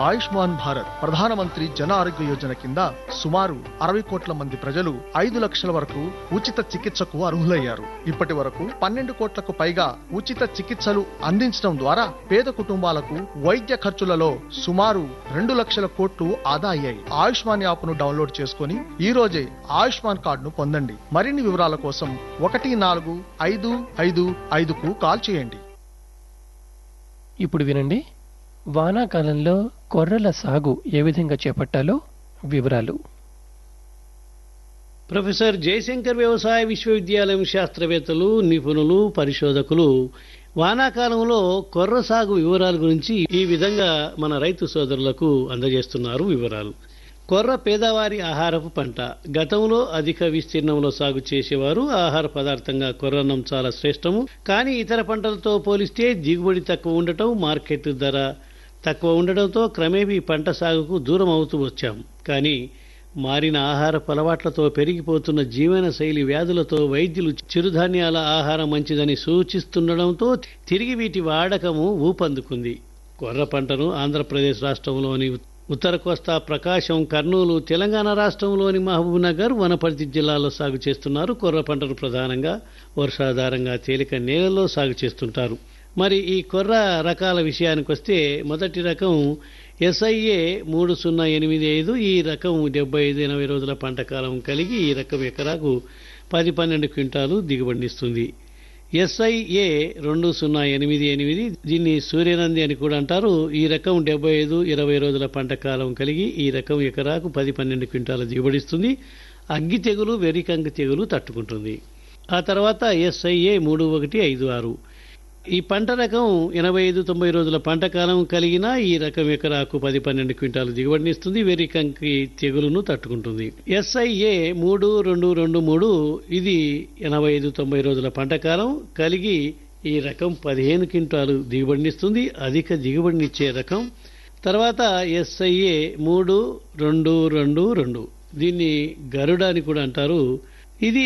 ఆయుష్మాన్ భారత్ ప్రధానమంత్రి జన ఆరోగ్య యోజన కింద సుమారు అరవై కోట్ల మంది ప్రజలు ఐదు లక్షల వరకు ఉచిత చికిత్సకు అర్హులయ్యారు ఇప్పటి వరకు పన్నెండు కోట్లకు పైగా ఉచిత చికిత్సలు అందించడం ద్వారా పేద కుటుంబాలకు వైద్య ఖర్చులలో సుమారు రెండు లక్షల కోట్లు ఆదా అయ్యాయి ఆయుష్మాన్ యాప్ ను డౌన్లోడ్ చేసుకుని ఈ రోజే ఆయుష్మాన్ కార్డును పొందండి మరిన్ని వివరాల కోసం ఒకటి నాలుగు ఐదు ఐదు ఐదుకు కాల్ చేయండి ఇప్పుడు వినండి వానాకాలంలో కొర్రల సాగు ఏ విధంగా చేపట్టాలో వివరాలు ప్రొఫెసర్ జయశంకర్ వ్యవసాయ విశ్వవిద్యాలయం శాస్త్రవేత్తలు నిపుణులు పరిశోధకులు వానాకాలంలో కొర్ర సాగు వివరాల గురించి ఈ విధంగా మన రైతు సోదరులకు అందజేస్తున్నారు వివరాలు కొర్ర పేదవారి ఆహారపు పంట గతంలో అధిక విస్తీర్ణంలో సాగు చేసేవారు ఆహార పదార్థంగా కొర్రన్నం చాలా శ్రేష్టము కానీ ఇతర పంటలతో పోలిస్తే దిగుబడి తక్కువ ఉండటం మార్కెట్ ధర తక్కువ ఉండడంతో క్రమేపీ పంట సాగుకు దూరం అవుతూ వచ్చాం కానీ మారిన ఆహార అలవాట్లతో పెరిగిపోతున్న జీవన శైలి వ్యాధులతో వైద్యులు చిరుధాన్యాల ఆహారం మంచిదని సూచిస్తుండడంతో తిరిగి వీటి వాడకము ఊపందుకుంది కొర్ర పంటను ఆంధ్రప్రదేశ్ రాష్ట్రంలోని ఉత్తర కోస్తా ప్రకాశం కర్నూలు తెలంగాణ రాష్ట్రంలోని మహబూబ్నగర్ వనపర్తి జిల్లాలో సాగు చేస్తున్నారు కొర్ర పంటను ప్రధానంగా వర్షాధారంగా తేలిక నేలలో సాగు చేస్తుంటారు మరి ఈ కొర్ర రకాల విషయానికి వస్తే మొదటి రకం ఎస్ఐఏ మూడు సున్నా ఎనిమిది ఐదు ఈ రకం డెబ్బై ఐదు ఎనభై రోజుల పంట కాలం కలిగి ఈ రకం ఎకరాకు పది పన్నెండు క్వింటాలు దిగుబడినిస్తుంది ఎస్ఐఏ రెండు సున్నా ఎనిమిది ఎనిమిది దీన్ని సూర్యనంది అని కూడా అంటారు ఈ రకం డెబ్బై ఐదు ఇరవై రోజుల పంట కాలం కలిగి ఈ రకం ఎకరాకు పది పన్నెండు క్వింటాల దిగుబడిస్తుంది అగ్గి తెగులు వెరికంగి తెగులు తట్టుకుంటుంది ఆ తర్వాత ఎస్ఐఏ మూడు ఒకటి ఐదు ఆరు ఈ పంట రకం ఎనభై ఐదు తొంభై రోజుల పంట కాలం కలిగిన ఈ రకం ఎకరాకు పది పన్నెండు క్వింటాలు దిగుబడినిస్తుంది వెరికంకి తెగులును తట్టుకుంటుంది ఎస్ఐఏ మూడు రెండు రెండు మూడు ఇది ఎనభై ఐదు తొంభై రోజుల పంట కాలం కలిగి ఈ రకం పదిహేను క్వింటాలు దిగుబడినిస్తుంది అధిక దిగుబడినిచ్చే రకం తర్వాత ఎస్ఐఏ మూడు రెండు రెండు రెండు దీన్ని గరుడ అని కూడా అంటారు ఇది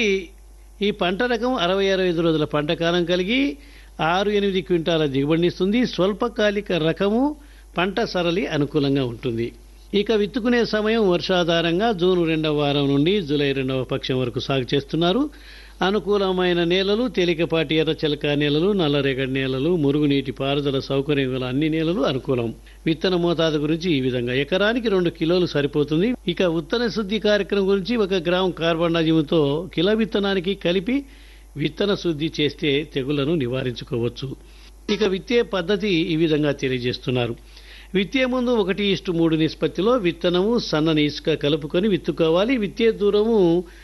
ఈ పంట రకం అరవై అరవై ఐదు రోజుల పంట కాలం కలిగి ఆరు ఎనిమిది క్వింటాల దిగుబడినిస్తుంది స్వల్పకాలిక రకము పంట సరళి అనుకూలంగా ఉంటుంది ఇక విత్తుకునే సమయం వర్షాధారంగా జూన్ రెండవ వారం నుండి జూలై రెండవ పక్షం వరకు సాగు చేస్తున్నారు అనుకూలమైన నేలలు తేలికపాటి ఎర్రచలక నేలలు నల్లరేగడి నేలలు మురుగునీటి పారుదల సౌకర్యం గల అన్ని నేలలు అనుకూలం విత్తన మోతాదు గురించి ఈ విధంగా ఎకరానికి రెండు కిలోలు సరిపోతుంది ఇక విత్తన శుద్ధి కార్యక్రమం గురించి ఒక గ్రామం కార్బన్డాజిముతో కిలో విత్తనానికి కలిపి విత్తన శుద్ధి చేస్తే తెగులను నివారించుకోవచ్చు ఇక విత్తే పద్ధతి ఈ విధంగా తెలియజేస్తున్నారు విత్తే ముందు ఒకటి ఇష్టు మూడు నిష్పత్తిలో విత్తనము సన్నని ఇసుక కలుపుకొని విత్తుకోవాలి విత్తే దూరము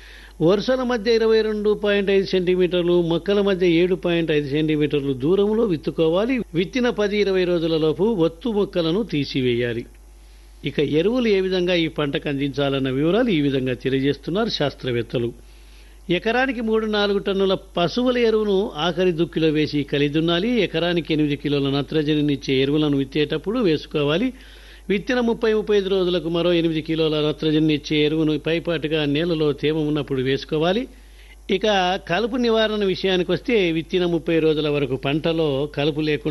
వరుసల మధ్య ఇరవై రెండు పాయింట్ ఐదు సెంటీమీటర్లు మొక్కల మధ్య ఏడు పాయింట్ ఐదు సెంటీమీటర్లు దూరంలో విత్తుకోవాలి విత్తిన పది ఇరవై రోజులలోపు ఒత్తు మొక్కలను తీసివేయాలి ఇక ఎరువులు ఏ విధంగా ఈ పంటకు అందించాలన్న వివరాలు ఈ విధంగా తెలియజేస్తున్నారు శాస్త్రవేత్తలు ఎకరానికి మూడు నాలుగు టన్నుల పశువుల ఎరువును ఆఖరి దుక్కిలో వేసి కలిదున్నాలి ఎకరానికి ఎనిమిది కిలోల నత్రజనినిచ్చే ఎరువులను విత్తేటప్పుడు వేసుకోవాలి విత్తిన ముప్పై ముప్పై ఐదు రోజులకు మరో ఎనిమిది కిలోల నత్రజని ఇచ్చే ఎరువును పైపాటుగా నేలలో తేమ ఉన్నప్పుడు వేసుకోవాలి ఇక కలుపు నివారణ విషయానికి వస్తే విత్తిన ముప్పై రోజుల వరకు పంటలో కలుపు లేకుండా